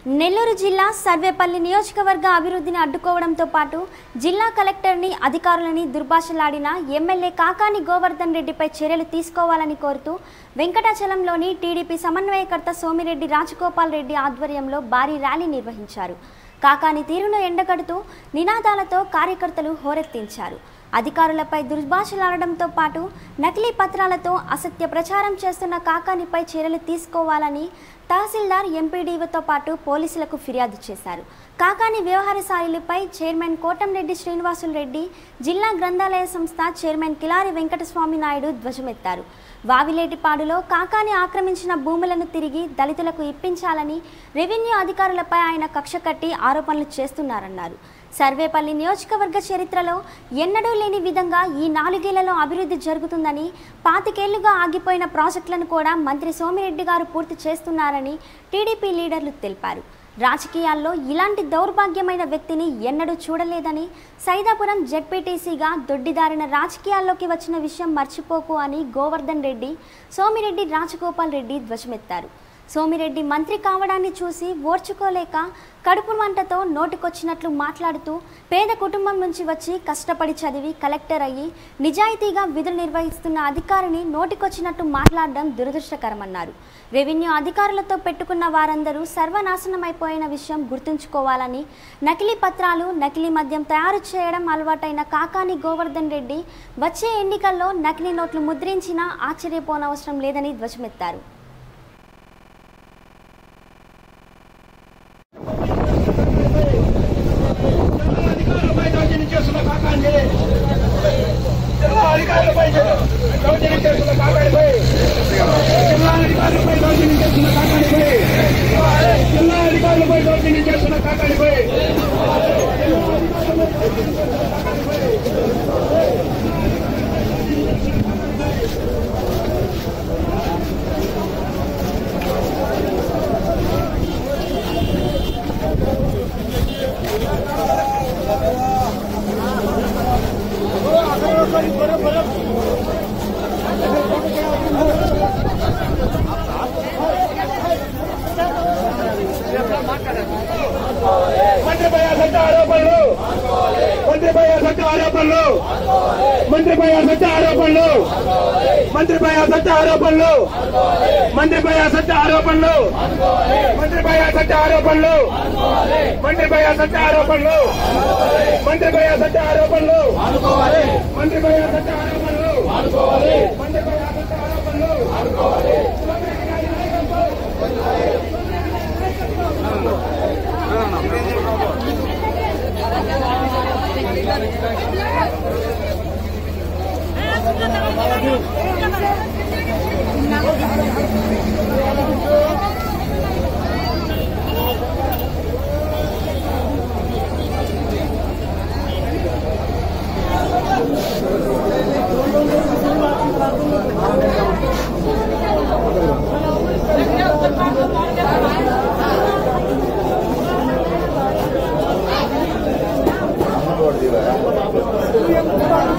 నెల్లూరు జిల్లా సర్వేపల్లి నియోజకవర్గ అభివృద్ధిని అడ్డుకోవడంతో పాటు జిల్లా కలెక్టర్ని అధికారులని దుర్భాషలాడిన ఎమ్మెల్యే కాకాని గోవర్ధన్ రెడ్డిపై చర్యలు తీసుకోవాలని కోరుతూ వెంకటాచలంలోని టీడీపీ సమన్వయకర్త సోమిరెడ్డి రాజగోపాల్ రెడ్డి ఆధ్వర్యంలో భారీ ర్యాలీ నిర్వహించారు కాకాని తీరును ఎండగడుతూ నినాదాలతో కార్యకర్తలు హోరెత్తించారు అధికారులపై దుర్భాషలాడడంతో పాటు నకిలీ పత్రాలతో అసత్య ప్రచారం చేస్తున్న కాకానిపై చర్యలు తీసుకోవాలని తహసీల్దార్ ఎంపీడీఓతో పాటు పోలీసులకు ఫిర్యాదు చేశారు కాకాని వ్యవహార శైలిపై చైర్మన్ కోటంరెడ్డి శ్రీనివాసులు రెడ్డి జిల్లా గ్రంథాలయ సంస్థ చైర్మన్ కిలారి వెంకటస్వామి నాయుడు ధ్వజమెత్తారు వావిలేటిపాడులో కాకాని ఆక్రమించిన భూములను తిరిగి దళితులకు ఇప్పించాలని రెవెన్యూ అధికారులపై ఆయన కక్ష కట్టి ఆరోపణలు చేస్తున్నారన్నారు సర్వేపల్లి నియోజకవర్గ చరిత్రలో ఎన్నడూ లేని విధంగా ఈ నాలుగేళ్లలో అభివృద్ధి జరుగుతుందని పాతికేళ్లుగా ఆగిపోయిన ప్రాజెక్టులను కూడా మంత్రి సోమిరెడ్డి గారు పూర్తి చేస్తున్నారని టీడీపీ లీడర్లు తెలిపారు రాజకీయాల్లో ఇలాంటి దౌర్భాగ్యమైన వ్యక్తిని ఎన్నడూ చూడలేదని సైదాపురం జెడ్పీటీసీగా దొడ్డిదారిన రాజకీయాల్లోకి వచ్చిన విషయం మర్చిపోకు అని గోవర్ధన్ రెడ్డి సోమిరెడ్డి రాజగోపాల్ రెడ్డి ధ్వజమెత్తారు సోమిరెడ్డి మంత్రి కావడాన్ని చూసి ఓర్చుకోలేక కడుపు మంటతో నోటికొచ్చినట్లు మాట్లాడుతూ పేద కుటుంబం నుంచి వచ్చి కష్టపడి చదివి కలెక్టర్ అయ్యి నిజాయితీగా విధులు నిర్వహిస్తున్న అధికారిని నోటికొచ్చినట్టు మాట్లాడడం దురదృష్టకరమన్నారు రెవెన్యూ అధికారులతో పెట్టుకున్న వారందరూ సర్వనాశనమైపోయిన విషయం గుర్తుంచుకోవాలని నకిలీ పత్రాలు నకిలీ మద్యం తయారు చేయడం అలవాటైన కాకాని గోవర్ధన్ రెడ్డి వచ్చే ఎన్నికల్లో నకిలీ నోట్లు ముద్రించినా ఆశ్చర్యపోనవసరం లేదని ధ్వజమెత్తారు అధికారులపై దౌర్జన్యం చేస్తున్న కాకాండి జిల్లా అధికారులపై దౌర్జన్యం చేస్తున్న కాకాడిపై జిల్లా అధికారులపై దౌర్జన్యం చేస్తున్న కాకాడిపై జిల్లా అధికారులపై దౌర్జన్యం చేస్తున్న కాకాడిపై మంత్రిపై అసత్య ఆరోపణలు మంత్రిపై అసత్య ఆరోపణలు మంత్రిపై అసత్య ఆరోపణలు మంత్రిపై అసత్య ఆరోపణలు మంత్రిపై అసత్య ఆరోపణలు మంత్రిపై అసత్య ఆరోపణలు మంత్రిపై అసత్య ఆరోపణలు మంత్రిపై అసత్య ఆరోపణలు మంత్రిపై అసత్య ఆరోపణలు మంత్రిపై అసత్య ఆరోపణలు Gracias.